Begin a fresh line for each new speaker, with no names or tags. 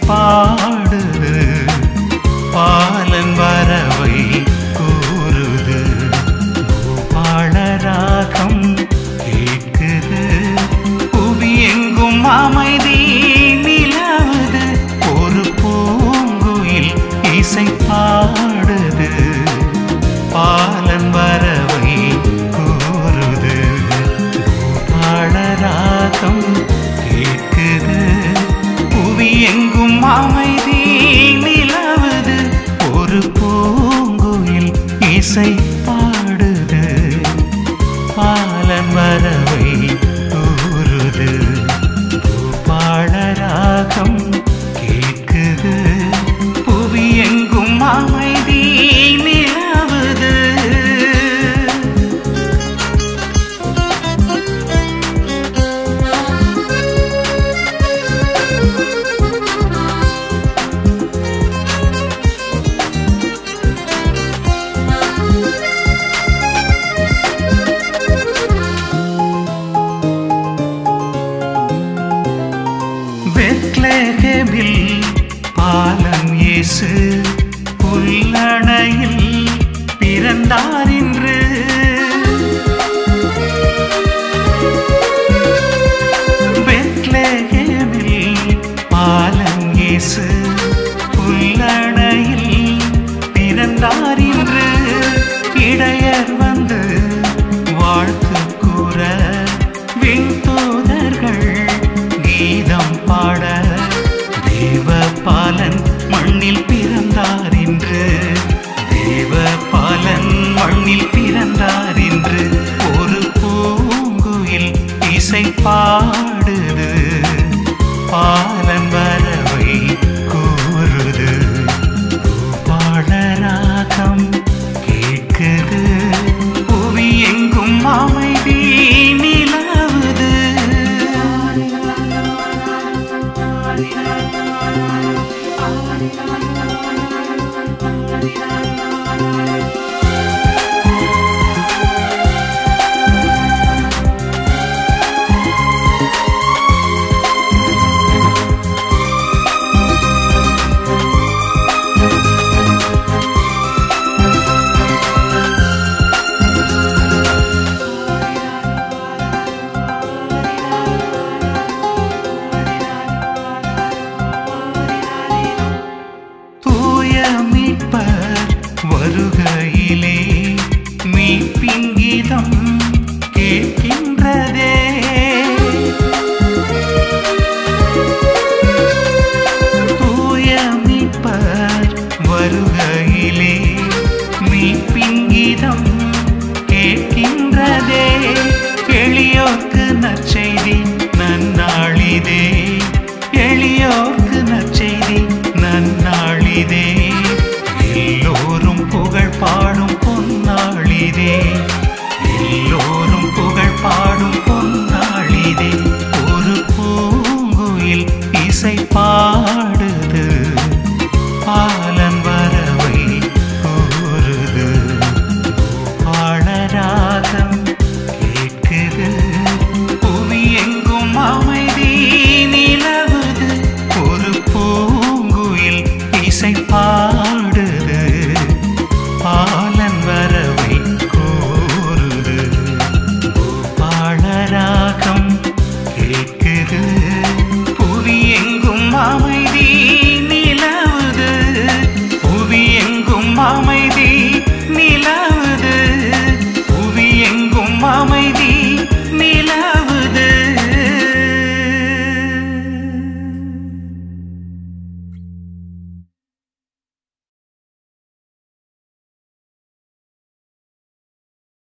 பாடுது பாலன் வரவை கூறுது பூபாளராகம் கேட்குது புவி எங்கும் அமைதி நிலவுது ஒரு பூங்குயில் இசை பாடுது பாலன் வரவை கூறுது பூபாளராகம் கேட்குது புவி எங்கும் அமைதி நிலவுது ஒரு பூங்குயில் இசை பாடுது பாலன் வரவை கூறுது பூபாளராகம் கேட்குது புவி எங்கும் அமைதி நிலவுது பெத்லகேமில் பாலன் இயேசு புல்லணையில் பிறந்தார் இன்று பெத்லகேமில் பாலன் இயேசு புல்லணையில் பிறந்தார் இன்று இடையர் வந்து வாழ்த்து கூற விண்தூதர்கள் கீதம் பாட தேவ பாலன் மண்ணில் பிறந்தார் இன்று தேவ பாலன் மண்ணில் பிறந்தார் இன்று ஒரு பூங்குயில் இசை பாடுது பாலன் வரவை கூறுது பாடராகம் கேட்குது புவி எங்கும் அமைதி நிலவுது தூய மீட்பர் வருகையிலே மீட்பின் கீதம் கேட்கின்றதே தூய மீட்பர் வருகையிலே மீட்பின் கீதம் கேட்கின்றதே எளியோர்க்கு நற்செய்தி